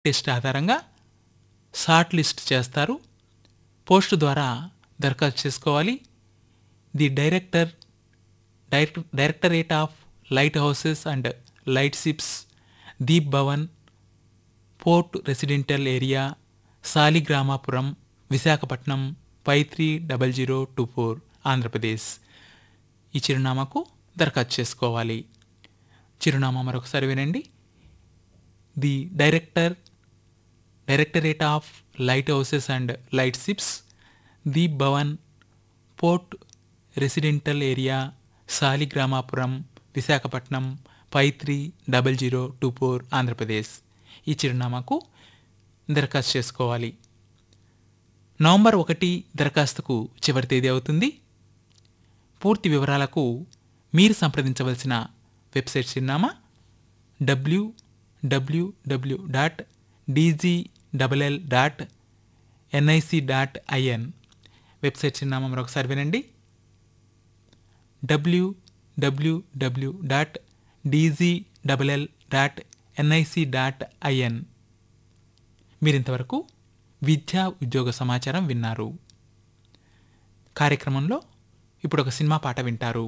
test ఆధారంగా short list చేస్తారు post ద్వారా దరఖాస్తు చేసుకోవాలి the director direct directorate of lighthouses and lightships Deep Bhavan port residential area Saligramapuram Visakhapatnam five three double zero two four Andhra Pradesh ఈ చిరునామాకు దరఖాస్తు చేసుకోవాలి చిరునామా మరొకసారి వినండి the director directorate of lighthouses and lightships Deep Bhavan port residential area Saligramapuram Visakhapatnam five three double zero two four Andhra Pradesh ఈ చిరునామాకు దరఖాస్తు చేసుకోవాలి నవంబర్ ఒకటి దరఖాస్తుకు చివరి తేదీ అవుతుంది పూర్తి వివరాలకు మీరు సంప్రదించవలసిన వెబ్సైట్ చిరునామా W W W dot DGWL dot NIC dot IN website చిరునామా మరొకసారి వినండి W W W dot DGWL dot NIC dot IN మీరింతవరకు విద్యా ఉద్యోగ సమాచారం విన్నారు కార్యక్రమంలో ఇప్పుడు ఒక సినిమా పాట వింటారు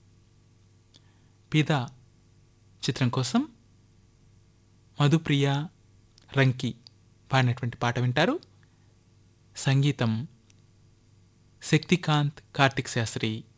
పిద చిత్రం కోసం మధుప్రియ రంకి పాడినటువంటి పాట వింటారు సంగీతం శక్తికాంత్ కార్తిక్ శాస్త్రి